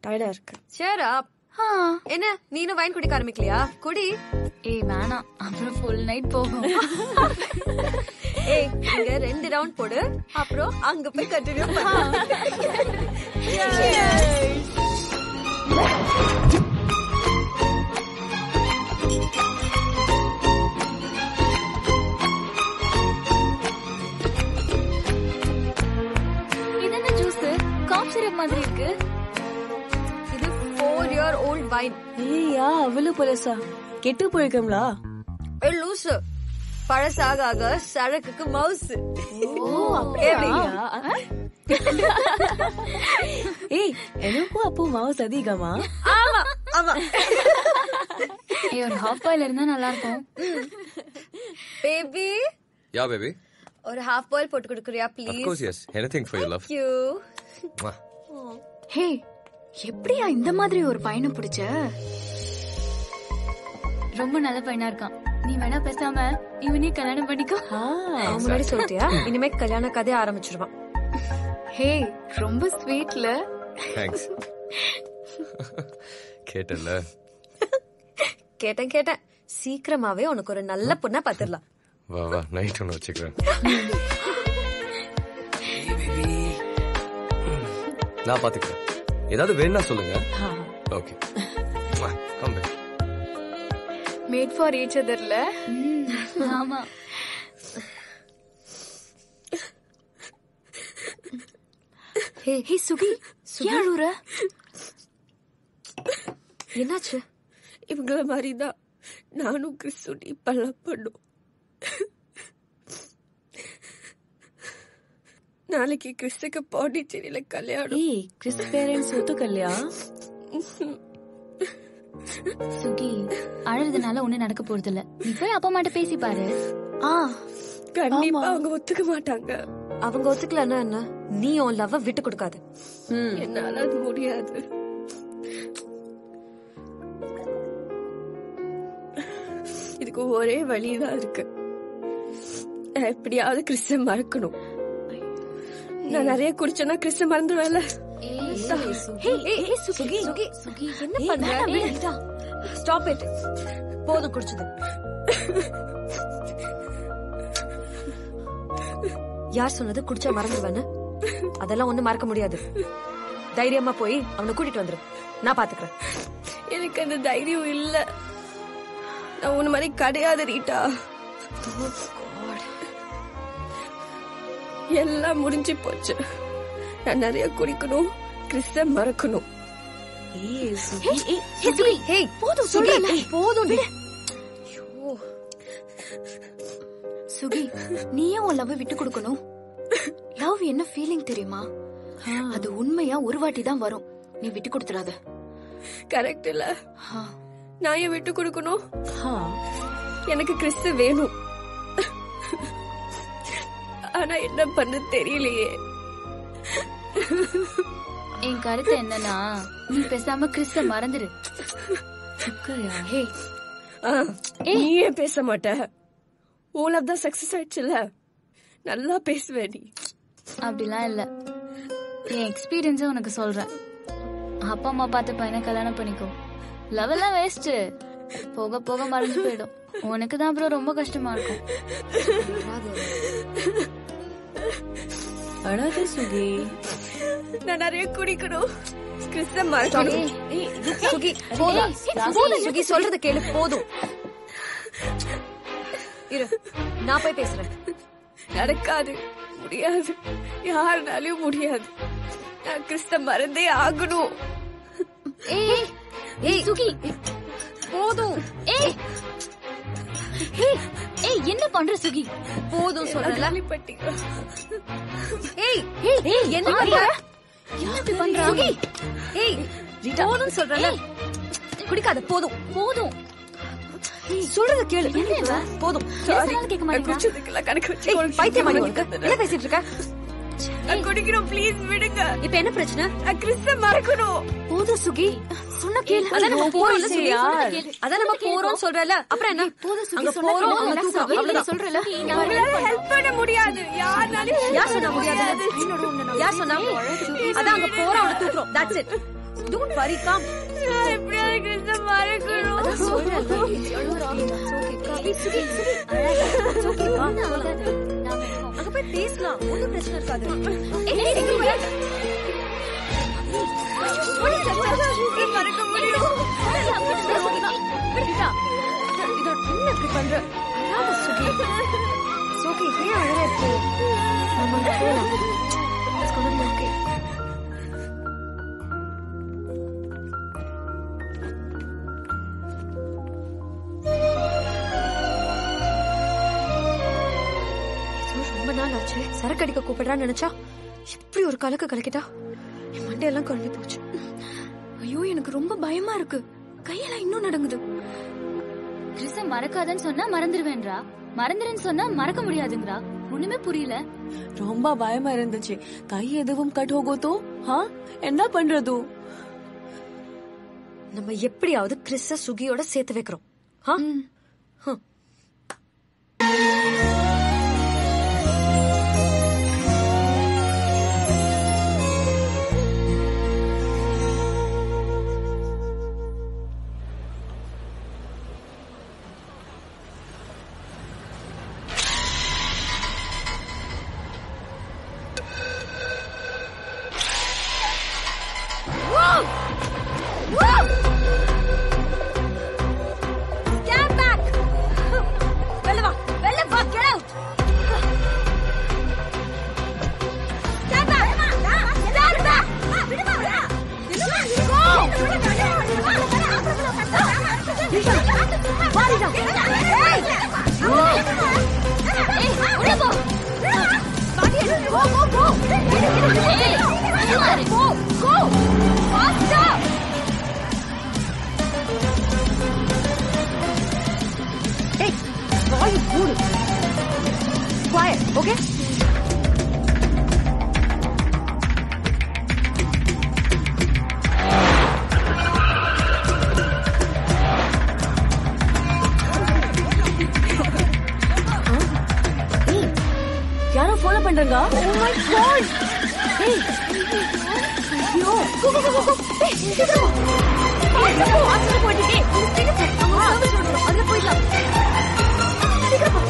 டயர்டா இருக்கு சேர் அப் என்ன நீனும் வைன் குடிக்க ஆரம்பிக்கலையா குடி ஏய் வேணாம் அப்புறம் ஃபுல் நைட் போகும் ஏய் இங்க ரெண்டு ரவுண்ட் போடு அப்புறம் அங்க போய் கண்டினியூ இது என்ன ஜூஸ் காப் சிரப் மாதிரி இருக்கு இது ஃபோர் இயர் ஓல்ட் வைன் ஏய்யா அவ்வளவு பழசா கெட்டு போயிருக்கோம்லா ஏ லூசு பழசாக ஆக சரக்குக்கு மவுஸ் ஏய் எனக்கும் அப்போ மவுஸ் அதிகமா ஆமா ஆமா ஏய் ஒரு ஹாஃப் பாயில் இருந்தா நல்லா இருக்கும் பேபி Yeah, baby. ஒரு ஹாஃப் பாயில் போட்டு கொடுக்குறியா Of please course, yes. Anything for your love. You Mwah. Hey எப்படியா இந்த மாதிரி ஒரு பையனை பிடிச்ச ரொம்ப நல்ல பையனா இருக்கான் நீ வேணா பேசாம இவனே கல்யாணம் பண்ணிக்கோ அவன் முன்னாடி சொல்லிட்டியா இனிமே கல்யாண கதையை ஆரம்பிச்சிருவான் ஹே ரொம்ப ஸ்வீட்ல Thanks. கேட்டல கேட்டேன் கேட்டேன் சீக்கிரமாவே உனக்கு ஒரு நல்ல பொண்ணா பாத்துடலாம் வா வா நைட் ஒன்று வச்சுக்கிறேன் நான் பாத்துக்கிறேன் ஏதாவது வேணா சொல்லுங்க okay come back made for each அதர்ல ஆமா ஹே ஹே சுகி சுகி அழுற என்னாச்சு இவங்கள மாதிரிதான் நானும் கிறிஸ்துடி இப்பெல்லாம் பண்ணும் நாளைக்கு கிறிஸ்துக்கு பாண்டிச்சேரியில கல்யாணம் ஏய் கிறிஸ் பேரண்ட்ஸ் ஒத்துக்கலையா சுகி அழுறதுனால ஒண்ணு நடக்க போறது இல்ல நீ போய் அப்பா அம்மாட்ட பேசி பாரு ஆ கண்டிப்பா அவங்க ஒத்துக்க மாட்டாங்க அவங்க ஒத்துக்கலன்னா என்ன நீ உன் லவ் விட்டு கொடுக்காது என்னால அது முடியாது இதுக்கு ஒரே வழிதான் இருக்கு நான் எப்படியாவது கிறிஸ்த மறக்கணும் நான் நிறைய குடிச்சேன்னா கிறிஸ்த மறந்துடுவேன்ல சுகி சுகி சுகி என்ன பண்ற ஸ்டாப் இட் போதும் குடிச்சது யார் சொன்னது குடிச்சா மறந்துடுவேன்னு அதெல்லாம் ஒண்ணும் மறக்க முடியாது தைரியமா போய் அவனை கூட்டிட்டு வந்துரு நான் பாத்துக்கிறேன் எனக்கு அந்த தைரியம் இல்ல நான் உன்ன மாதிரி கிடையாது ரீட்டா எல்லாம் முடிஞ்சு போச்சு நான் நிறைய குடிக்கணும் கிறிஸ்த மறக்கணும் ஏய் சுகி ஏய் ஹே சுகி ஹே போதும் சுகி போதும் டி. சுகி நீயே உன் லவ் விட்டு கொடுக்கணும் லவ் என்ன ஃபீலிங் தெரியுமா அது உண்மையா ஒரு வாட்டி தான் வரும் நீ விட்டு கொடுத்துடாத கரெக்ட் இல்ல ஆ. நான் ஏன் விட்டு கொடுக்கணும் ஹா எனக்கு கிறிஸ்து வேணும் ஆனா என்ன பண்ண தெரியலையே என் கருத்து என்னன்னா நீ பேசாம கிறிஸ்த மறந்துடு சுக்கரையா ஹே ஆ, நீயே பேச மாட்ட ஓலப் தான் சக்சஸ் ஆயிடுச்சுல நல்லா பேசுவ நீ அப்படிலாம் இல்ல என் எக்ஸ்பீரியன்ஸ உனக்கு சொல்றேன் அப்பா அம்மா பார்த்த பையனை கல்யாணம் பண்ணிக்கோ லவ் எல்லாம் வேஸ்ட் போக போக மறைஞ்சு போயிடும் உனக்கு தான் அப்புறம் ரொம்ப கஷ்டமா இருக்கும் அழாத சுகி நான் நிறைய குடிக்கணும் கிறிஸ்த மறக்கணும் சுகி போதும் போதும் சுகி சொல்றது கேளு போதும் இரு நான் போய் பேசுறேன் நடக்காது முடியாது யாருனாலையும் முடியாது நான் கிறிஸ்த மறந்தே ஆகணும் ஏய் ஏய் சுகி போதும் ஏய் ஏய் ஏய் என்ன பண்ற சுகி போதும் சொல்றல கேள்விப்பட்டீங்களா ஏய் ஏய் ஏய் என்ன பண்ற என்ன இப்படி பண்ற சுகி ஏய் போதும் சொல்றல குடிக்காத போதும் போதும் சொல்றத கேளு என்ன இவ? போதும் சாரி சொன்னாலும் கேட்க நான் மாட்டேங்கிறா. குடிச்சதுக்கெல்லாம் கணக்கு வச்சு ஏய் பைத்தியமா உனக்கு என்ன பேசிட்டு இருக்க நான் குடிக்கிறோம் ப்ளீஸ் விடுங்க இப்ப என்ன பிரச்சனை நான் கிறிஸ்த மறக்கணும் போதும் சுகி சொன்ன கேளு அதான் நம்ம போறோம்ல போய் சுகி யார்? சொல்றத கேளு. அதான் நம்ம போறோம் சொல்றல அப்புறம் என்ன போதும் சுகி அங்க சொன்னா போறோம் கேளு. அங்க relax தூக்குறோம் ஆகு. நீ அவ்வளவுதான் சொல்றல உங்களால ஹெல்ப் பண்ண முடியாது யாருனாலும் யார் சொன்னா முடியாது அதான் அங்க போறோம் அவனை தூக்குறோம் that's it don't worry come எப்படியாவது கிறிஸ்ட மறக்கணும் அதான் சொல்றேன்ல okay Suki Suki It's okay, வா, போலாம். அங்க போய் பேசலாம் ஒண்ணும் பிரச்சனை இருக்காது ஏய், ஏய், இங்க வா. மறக்க முடியும் விடுடா. இது- இது என்ன இப்படி பண்ற? அழாத சுகி. சுகி, ஏன் அழற இப்போ? நம்ம அங்க போலாம். It's gonna be okay. ஐயோ, ரொம்ப நாள் ஆச்சு சரக்கு அடிக்க கூப்பிடுறான்னு நினைச்சா இப்படி ஒரு கலக்கு கலக்கிட்டா என் மண்டையெல்லாம் குழம்பி போச்சு ஐயோ எனக்கு ரொம்ப பயமா இருக்கு கையெல்லாம் இன்னும் நடங்குது கிறிஸ மறக்காதன்னு சொன்னா மறந்துடுவேன்றா மறந்துருன்னு சொன்னா மறக்க முடியாதுங்கறா ஒண்ணுமே புரியல ரொம்ப பயமா இருந்துச்சு கை எதுவும் கட் ಹೋಗೋತೋ ಹಾ என்ன பண்றது நம்ம எப்படியாவது கிறிஸ சுகியோட சேர்த்து வைக்கிறோம் ஆ? ஹம். Stand back! வெளில வா, வெளில வா, get out! Stand back! Stand back! Go! வாடிடா. ஏய்! ஏய், உள்ள போ. வாடி, go, go, go. ஏய், go, go. Faster! Hey, வாய் மூடு. Quiet, okay? யாரோ ஃபாலோ பண்றாங்க Oh my god! Hey! ஐயோ! Go, go, go, go, go! Hey, சீக்கிரம் வா. சீக்கிரம் போ, ஆத்துல போயிட்டு. Hey, சீக்கிரம் போ. அங்க service road வரும். அதுல போயிடலாம். சீக்கிரம் போ.